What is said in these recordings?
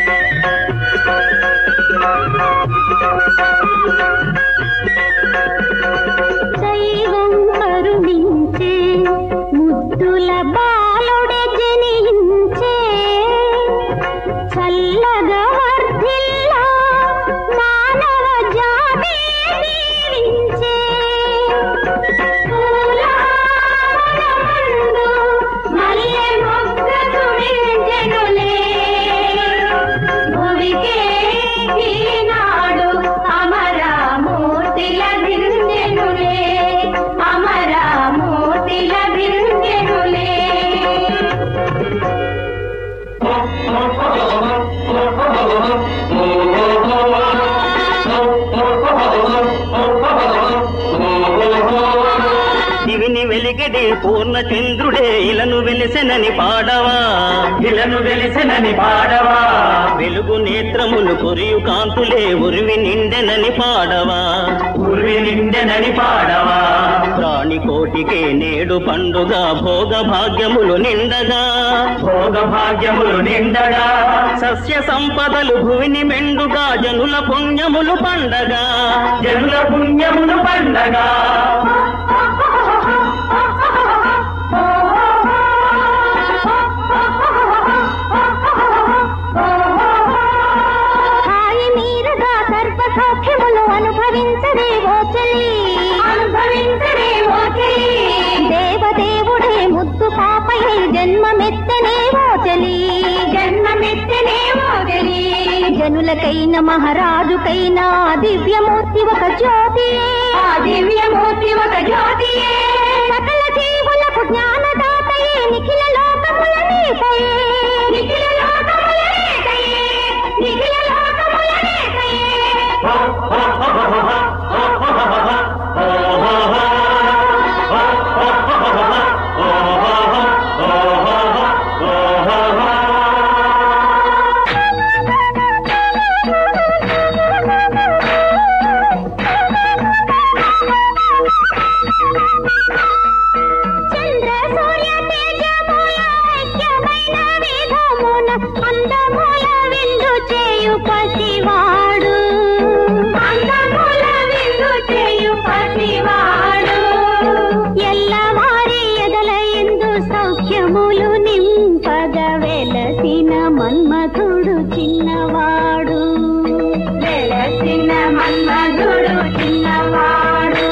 దైవం కరుణించే ముద్దుల బాలుడే జనించే చల్లగా వర్ధిల్లా మానవ జాతి దీవించే పూలారమందు మల్లె మొగ్గ తుడించెనులే. భువికే ఈనాడు అమరమూర్తిల బిందెనులే అమరమూర్తిల బిందెనులే దివిని వెలిగడి పూర్ణ చంద్రుడే ఇలను వెలిసెనని పాడవా ఇలను వెలిసెనని పాడవా వెలుగు నేత్రములు కొరియు కాంతులే ఉరివి నిండెనని పాడవా ఉరివి నిండెనని పాడవా ప్రాణి కోటికే నేడు పండుగ భోగ భాగ్యములు నిండగా భోగ భాగ్యములు నిండగా సస్య సంపదలు భువిని మెండుగా జనుల పుణ్యములు పండగా జనుల పుణ్యములు పండగా హాయి మీరుగా సర్వ సౌఖ్యములు అనుభవించరే ఓ చెల్లి అనుభవించరే ఓ చెల్లి దేవదేవుడే ముద్దు పాపయై జన్మమెత్తనే ఓ చెలి జన్మమెత్తనే ఓ చెలి జనులకైన మహారాజుకైనా దివ్యమూర్తి ఒక జ్యోతి ఆ దివ్యమూర్తి ఒక జ్యోతి సకల జీవులకు జ్ఞానదాతయే నిఖిల లోకముల నీతయే నిఖిల లోకముల నీతయే నిఖిల లోకముల నీతయే చంద్ర సూర్య తేజముల ఐక్యమైన విధమున అందముల విందు చేయు పసివాడు అందముల విందు చేయు పసివాడు ఎల్లవారి ఎదల ఎందు సౌఖ్యములు నింపగ వెలసిన మన్మధుడు చిన్నవాడు వెలసిన మన్మధుడు చిన్నవాడు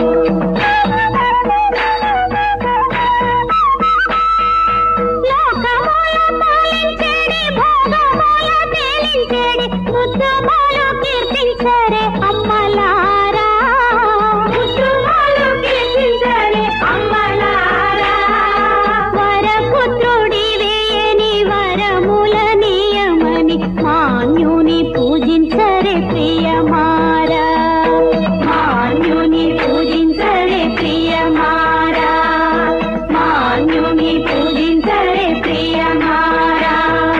లోకముల పాలించేడి భోగముల తేలించేడి బుద్ధములు కీర్తించరే అమ్మలారా బుద్ధములు కీర్తించరే అమ్మలారా వరపుత్రుడి వేయని వరముల నియమని మాన్యుని పూజించరే ప్రియమారా మాన్యుని పూజించరే ప్రియమారా మాన్యుని పూజించరే ప్రియమారా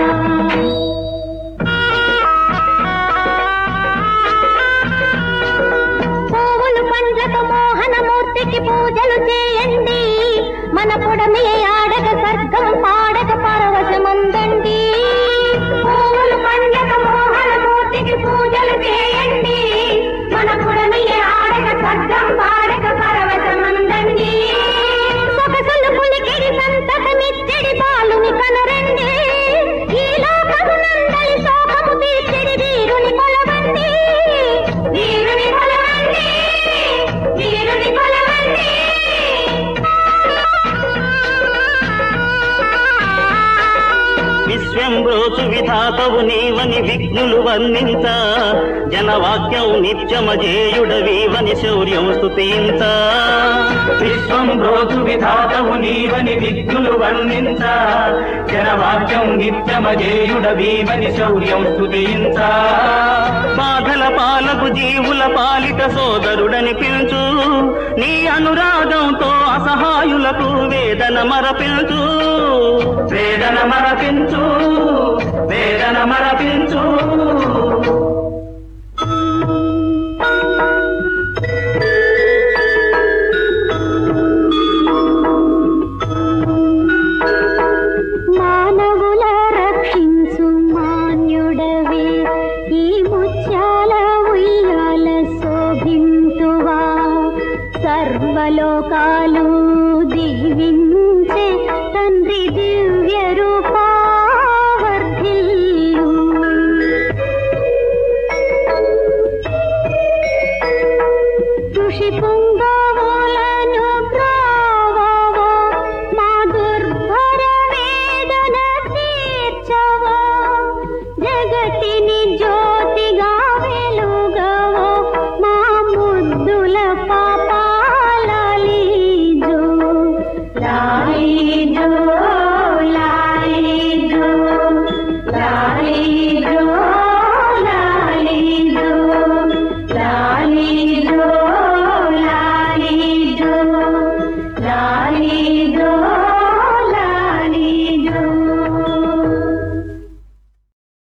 పువ్వులు పండ్లతో మోహనమూర్తికి పూజలు చేయండి మన పొడమే ఆడగ సర్గం పాడగ పరవశమందండి పువ్వులు పండ్లతో మోహనమూర్తికి పూజలు చేయండి మన పొడమే ఆడగ సర్గం పాడగ పరవశమందండి సొగసులు పులికిడి సంతకమిచ్చడి బాలుని కనరండి ఈ లోకమునందలి శోభము తీర్చిడి వీరుని కొలవండి వీరుని కొలవండి వీరుని కొలవండి విశ్వంబ్రోచు విధాతవు నీవని విఘ్నులు వర్ణించ జనవాక్యం నిత్యమజేయుడవీవని శౌర్యం స్తుతించ విశ్వంబ్రోచు విధాతవు నీవని విఘ్నులు వర్ణించ జనవాక్యం నిత్యమజేయుడవీవని శౌర్యం స్తుతించ బాధల పాలకు జీవుల పాలిట సోదరుడని పిలుచు నీ అనురాగంతో అసహాయులకు వేదన మరపించు వేదన మరపించు